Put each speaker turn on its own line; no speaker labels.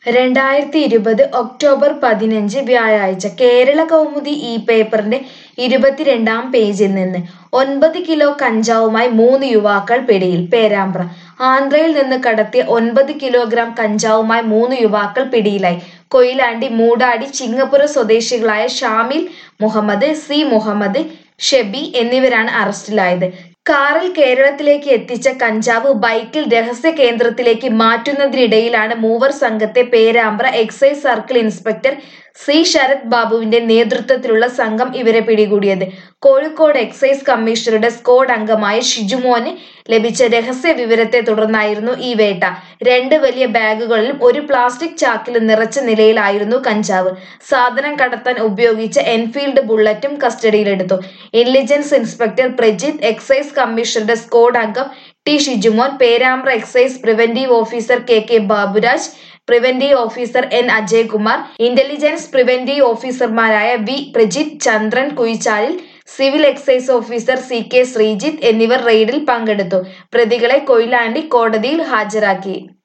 രണ്ടായിരത്തി ഇരുപത് ഒക്ടോബർ പതിനഞ്ച് വ്യാഴാഴ്ച കേരള കൗമുദി ഈ പേപ്പറിന്റെ ഇരുപത്തിരണ്ടാം പേജിൽ നിന്ന് ഒൻപത് കിലോ കഞ്ചാവുമായി മൂന്ന് യുവാക്കൾ പിടിയിൽ പേരാമ്പ്ര ആന്ധ്രയിൽ നിന്ന് കടത്തിയ ഒൻപത് കിലോഗ്രാം കഞ്ചാവുമായി മൂന്ന് യുവാക്കൾ പിടിയിലായി കൊയിലാണ്ടി മൂടാടി ചിങ്ങപ്പുര സ്വദേശികളായ ഷാമിൽ മുഹമ്മദ് സി മുഹമ്മദ് ഷെബി എന്നിവരാണ് അറസ്റ്റിലായത് കാറിൽ കേരളത്തിലേക്ക് എത്തിച്ച കഞ്ചാവ് ബൈക്കിൽ രഹസ്യ കേന്ദ്രത്തിലേക്ക് മാറ്റുന്നതിനിടയിലാണ് മൂവർ സംഘത്തെ Perambra excise circle inspector C Sarath ബാബുവിന്റെ നേതൃത്വത്തിലുള്ള സംഘം ഇവരെ പിടികൂടിയത് കോഴിക്കോട് എക്സൈസ് കമ്മീഷണറുടെ സ്ക്വാഡ് അംഗമായ ഷിജുമോന് ലഭിച്ച രഹസ്യ വിവരത്തെ തുടർന്നായിരുന്നു ഈ വേട്ട രണ്ട് വലിയ ബാഗുകളിലും ഒരു പ്ലാസ്റ്റിക് ചാക്കിലും നിറച്ച നിലയിലായിരുന്നു കഞ്ചാവ് സാധനം കടത്താൻ ഉപയോഗിച്ച എൻഫീൽഡ് ബുള്ളറ്റും കസ്റ്റഡിയിലെടുത്തു ഇന്റലിജൻസ് ഇൻസ്പെക്ടർ പ്രജിത്ത് എക്സൈസ് കമ്മീഷണറുടെ സ്ക്വാഡ് അംഗം T Shijumon Perambra excise preventive officer K K Baburaj preventive officer N Ajaykumar intelligence preventive ഓഫീസർമാരായ വി പ്രജിത്ത് ചന്ദ്രൻ കുയിച്ചാലിൽ civil excise officer C K Sreejith എന്നിവർ റെയ്ഡിൽ പങ്കെടുത്തു പ്രതികളെ കൊയിലാണ്ടി കോടതിയിൽ ഹാജരാക്കി